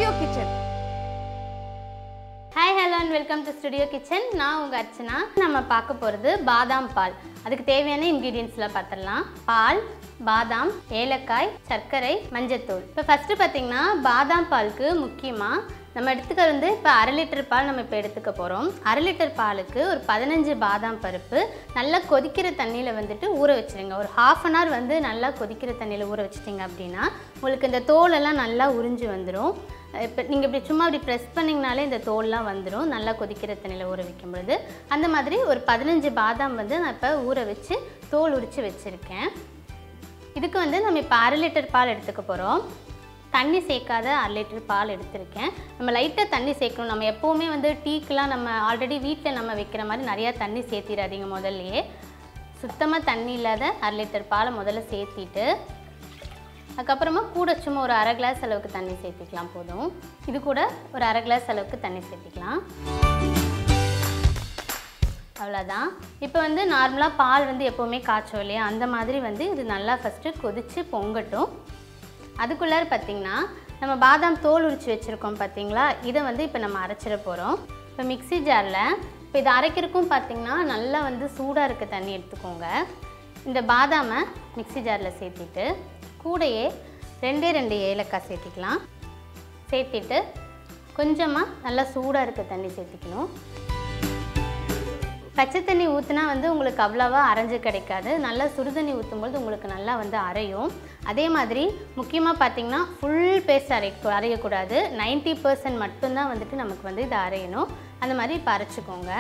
kitchen hi hello and welcome to studio kitchen நான் உங்கள் அர்ச்சனா நம்ம பார்க்க போகிறது பாதாம் பால் அதுக்கு தேவையான இன்க்ரீடியன்ஸ்லாம் பார்த்துடலாம் பால் பாதாம் ஏலக்காய் சர்க்கரை மஞ்சத்தூள் இப்போ ஃபஸ்ட்டு பார்த்தீங்கன்னா பாதாம் பாலுக்கு முக்கியமாக நம்ம எடுத்துக்க வந்து இப்போ அரை லிட்டர் பால் நம்ம இப்போ எடுத்துக்க போகிறோம் அரை லிட்டர் பாலுக்கு ஒரு பதினஞ்சு பாதாம் பருப்பு நல்லா கொதிக்கிற தண்ணியில் வந்துட்டு ஊற வச்சிருங்க ஒரு ஹாஃப் அன் ஹவர் வந்து நல்லா கொதிக்கிற தண்ணியில் ஊற வச்சிட்டிங்க அப்படின்னா உங்களுக்கு இந்த தோலெல்லாம் நல்லா உறிஞ்சு வந்துடும் இப்போ நீங்கள் இப்படி சும்மா இப்படி ப்ரெஸ் பண்ணிங்கனாலே இந்த தோல்லாம் வந்துடும் நல்லா கொதிக்கிற தண்ணியில் ஊற வைக்கும் பொழுது அந்த மாதிரி ஒரு பதினஞ்சு பாதாம் வந்து நான் இப்போ ஊற வச்சு தோல் உரித்து வச்சுருக்கேன் இதுக்கு வந்து நம்ம இப்போ அரை லிட்டர் பால் எடுத்துக்க போகிறோம் தண்ணி சேர்க்காத அரை லிட்டர் பால் எடுத்திருக்கேன் நம்ம லைட்டாக தண்ணி சேர்க்கணும் நம்ம எப்போவுமே வந்து டீக்கெலாம் நம்ம ஆல்ரெடி வீட்டில் நம்ம வைக்கிற மாதிரி நிறையா தண்ணி சேர்த்திடாதீங்க முதல்லையே சுத்தமாக தண்ணி இல்லாத அரை லிட்டர் பாலை முதல்ல சேர்த்திட்டு அதுக்கப்புறமா கூட சும்மா ஒரு அரை கிளாஸ் அளவுக்கு தண்ணி சேர்த்திக்கலாம் போதும் இது கூட ஒரு அரை கிளாஸ் அளவுக்கு தண்ணி சேர்த்திக்கலாம் அவ்வளோதான் இப்போ வந்து நார்மலாக பால் வந்து எப்போவுமே காய்ச்சோம் இல்லையா அந்த மாதிரி வந்து இது நல்லா ஃபஸ்ட்டு கொதித்து பொங்கட்டும் அதுக்குள்ளார பார்த்திங்கன்னா நம்ம பாதாம் தோல் உரித்து வச்சுருக்கோம் பார்த்தீங்களா இதை வந்து இப்போ நம்ம அரைச்சிட போகிறோம் இப்போ மிக்ஸி ஜாரில் இப்போ இதை அரைக்கிறதுக்கும் பார்த்திங்கன்னா நல்லா வந்து சூடாக இருக்க தண்ணி எடுத்துக்கோங்க இந்த பாதாமை மிக்ஸி ஜாரில் சேர்த்திட்டு கூடையே ரெண்டே ரெண்டு ஏலக்காய் சேர்த்திக்கலாம் சேர்த்திட்டு கொஞ்சமாக நல்லா சூடாக இருக்க தண்ணி சேர்த்திக்கணும் பச்சை தண்ணி ஊற்றினா வந்து உங்களுக்கு அவ்வளோவா அரைஞ்சு கிடைக்காது நல்லா சுடுதண்ணி ஊற்றும்போது உங்களுக்கு நல்லா வந்து அரையும் அதே மாதிரி முக்கியமாக பார்த்தீங்கன்னா ஃபுல் பேஸ்ட் அரை அரையக்கூடாது நைன்ட்டி பர்சன்ட் மட்டும்தான் வந்துட்டு நமக்கு வந்து இதை அரையணும் அந்த மாதிரி இப்போ அரைச்சிக்கோங்க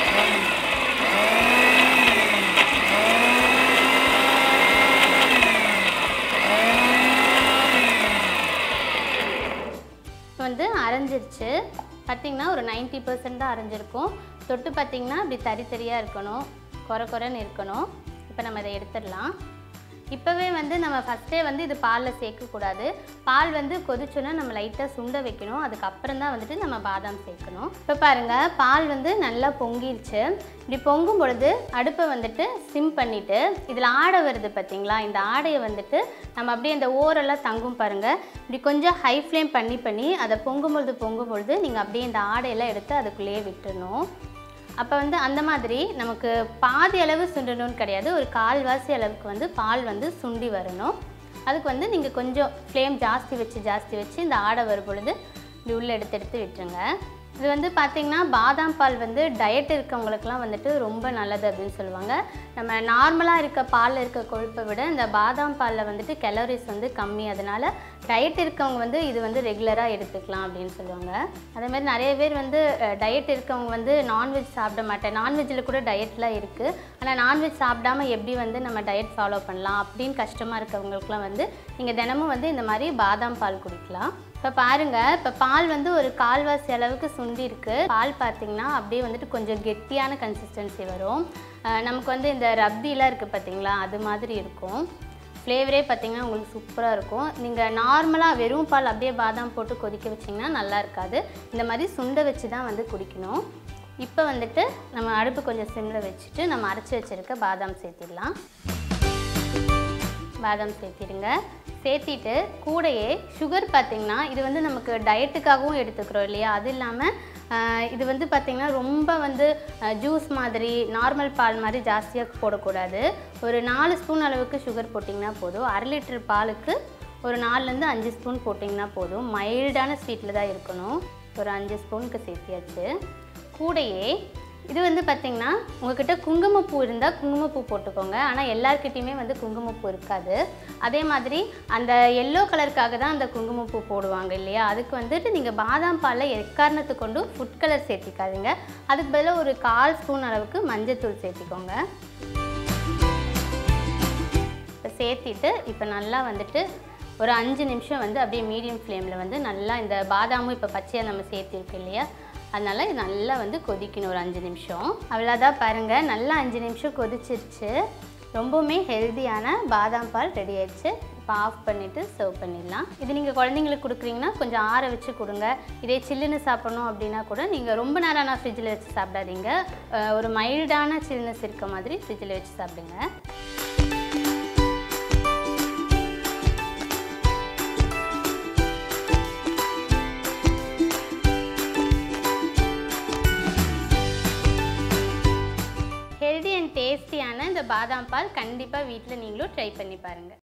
இப்போ வந்து அரைஞ்சிருச்சு பார்த்திங்கன்னா ஒரு 90% பர்சன்ட் தான் அரைஞ்சிருக்கும் தொட்டு பார்த்திங்கன்னா இப்படி தறி தறியாக இருக்கணும் குறை குறைன்னு இருக்கணும் இப்போ நம்ம இதை எடுத்துடலாம் இப்போவே வந்து நம்ம ஃபஸ்ட்டே வந்து இது பாலில் சேர்க்கக்கூடாது பால் வந்து கொதிச்சோன்னா நம்ம லைட்டாக சுண்ட வைக்கணும் அதுக்கப்புறம் தான் வந்துட்டு நம்ம பாதாம் சேர்க்கணும் இப்போ பாருங்கள் பால் வந்து நல்லா பொங்கிருச்சு இப்படி பொங்கும் பொழுது அடுப்பை வந்துட்டு சிம் பண்ணிவிட்டு இதில் ஆடை வருது பார்த்தீங்களா இந்த ஆடையை வந்துட்டு நம்ம அப்படியே இந்த ஓரெல்லாம் தங்கும் பாருங்கள் இப்படி கொஞ்சம் ஹை ஃப்ளேம் பண்ணி பண்ணி அதை பொங்கும்பொழுது பொங்கும்பொழுது நீங்கள் அப்படியே இந்த ஆடையெல்லாம் எடுத்து அதுக்குள்ளேயே விட்டுறணும் அப்போ வந்து அந்த மாதிரி நமக்கு பாதி அளவு சுண்டணும்னு கிடையாது ஒரு கால்வாசி அளவுக்கு வந்து பால் வந்து சுண்டி வரணும் அதுக்கு வந்து நீங்கள் கொஞ்சம் ஃப்ளேம் ஜாஸ்தி வச்சு ஜாஸ்தி வச்சு இந்த ஆடை வரும் பொழுது இப்படி உள்ளே எடுத்து எடுத்து விட்டுருங்க இது வந்து பார்த்திங்கன்னா பாதாம் பால் வந்து டயட் இருக்கவங்களுக்குலாம் வந்துட்டு ரொம்ப நல்லது அப்படின்னு சொல்லுவாங்க நம்ம நார்மலாக இருக்க பாலில் இருக்க கொழுப்பை விட இந்த பாதாம் பாலில் வந்துட்டு கலோரிஸ் வந்து கம்மி அதனால் டயட் இருக்கவங்க வந்து இது வந்து ரெகுலராக எடுத்துக்கலாம் அப்படின்னு சொல்லுவாங்க அதே மாதிரி நிறைய பேர் வந்து டயட் இருக்கவங்க வந்து நான்வெஜ் சாப்பிட மாட்டேன் நான்வெஜ்ஜில் கூட டயட்லாம் இருக்குது ஆனால் நான்வெஜ் சாப்பிடாம எப்படி வந்து நம்ம டயட் ஃபாலோ பண்ணலாம் அப்படின்னு கஷ்டமாக இருக்கவங்களுக்குலாம் வந்து நீங்கள் தினமும் வந்து இந்த மாதிரி பாதாம் பால் குடிக்கலாம் இப்போ பாருங்கள் இப்போ பால் வந்து ஒரு கால்வாசி அளவுக்கு சுண்டி இருக்கு பால் பார்த்தீங்கன்னா அப்படியே வந்துட்டு கொஞ்சம் கெட்டியான கன்சிஸ்டன்சி வரும் அஹ் நமக்கு வந்து இந்த ரப்திலாம் இருக்குது பார்த்தீங்களா அது மாதிரி இருக்கும் ஃப்ளேவரே பார்த்தீங்கன்னா உங்களுக்கு சூப்பராக இருக்கும் நீங்கள் நார்மலாக வெறும் பால் அப்படியே பாதாம் போட்டு கொதிக்க வச்சிங்கன்னா நல்லா இருக்காது இந்த மாதிரி சுண்ட வச்சு தான் வந்து குடிக்கணும் இப்போ வந்துட்டு நம்ம அடுப்பு கொஞ்சம் சிம்மில் வச்சுட்டு நம்ம அரைச்சி வச்சுருக்க பாதாம் சேர்த்திடலாம் பாதாம் சேர்த்திடுங்க சேர்த்திட்டு கூடையே சுகர் பார்த்திங்கன்னா இது வந்து நமக்கு டயட்டுக்காகவும் எடுத்துக்கிறோம் இல்லையா அது இல்லாமல் ஆஹ், இது வந்து பார்த்திங்கன்னா ரொம்ப வந்து ஜூஸ் மாதிரி நார்மல் பால் மாதிரி ஜாஸ்தியாக போடக்கூடாது ஒரு நாலு ஸ்பூன் அளவுக்கு சுகர் போட்டிங்கன்னா போதும் அரை லிட்டர் பாலுக்கு ஒரு நாலுலேருந்து அஞ்சு ஸ்பூன் போட்டிங்கன்னா போதும் மைல்டான ஸ்வீட்டில் தான் இருக்கணும் ஒரு அஞ்சு ஸ்பூனுக்கு சேர்த்தியாச்சு கூடையே இது வந்து பார்த்திங்கன்னா உங்ககிட்ட குங்குமப்பூ இருந்தால் குங்குமப்பூ போட்டுக்கோங்க ஆனால் எல்லாருக்கிட்டேயுமே வந்து குங்குமப்பூ இருக்காது அதே மாதிரி அந்த எல்லோ கலருக்காக தான் அந்த குங்குமப்பூ போடுவாங்க இல்லையா அதுக்கு வந்துட்டு நீங்கள் பாதாம் பாலில் எக்காரணத்து கொண்டும் ஃபுட் கலர் சேர்த்திக்காதீங்க அதுக்கு பதிலாக ஒரு கால் ஸ்பூன் அளவுக்கு மஞ்சத்தூள் சேர்த்திக்கோங்க இப்போ சேர்த்திட்டு இப்போ நல்லா வந்துட்டு ஒரு அஞ்சு நிமிஷம் வந்து அப்படியே மீடியம் ஃப்ளேமில் வந்து நல்லா இந்த பாதாமும் இப்போ பச்சையாக நம்ம சேர்த்திருக்கு இல்லையா அதனால் இது நல்லா வந்து கொதிக்கணும் ஒரு அஞ்சு நிமிஷம் அவ்வளோதான் பாருங்கள் நல்லா அஞ்சு நிமிஷம் கொதிச்சிருச்சு ரொம்பவுமே ஹெல்தியான பாதாம் பால் ரெடி ஆயிடுச்சு இப்போ ஆஃப் பண்ணிவிட்டு சர்வ் பண்ணிடலாம் இது நீங்கள் குழந்தைங்களுக்கு கொடுக்குறீங்கன்னா கொஞ்சம் ஆற வச்சு கொடுங்க இதே சில்லுன்னு சாப்பிடணும் அப்படின்னா கூட நீங்கள் ரொம்ப நேரம் நான் ஃப்ரிட்ஜில் வச்சு சாப்பிடாதீங்க அஹ் ஒரு மைல்டான சில்னஸ் இருக்க மாதிரி ஃப்ரிட்ஜில் வச்சு சாப்பிடுங்க டேஸ்டியான இந்த பாதாம் பால் கண்டிப்பாக வீட்டில் நீங்களும் ட்ரை பண்ணி பாருங்கள்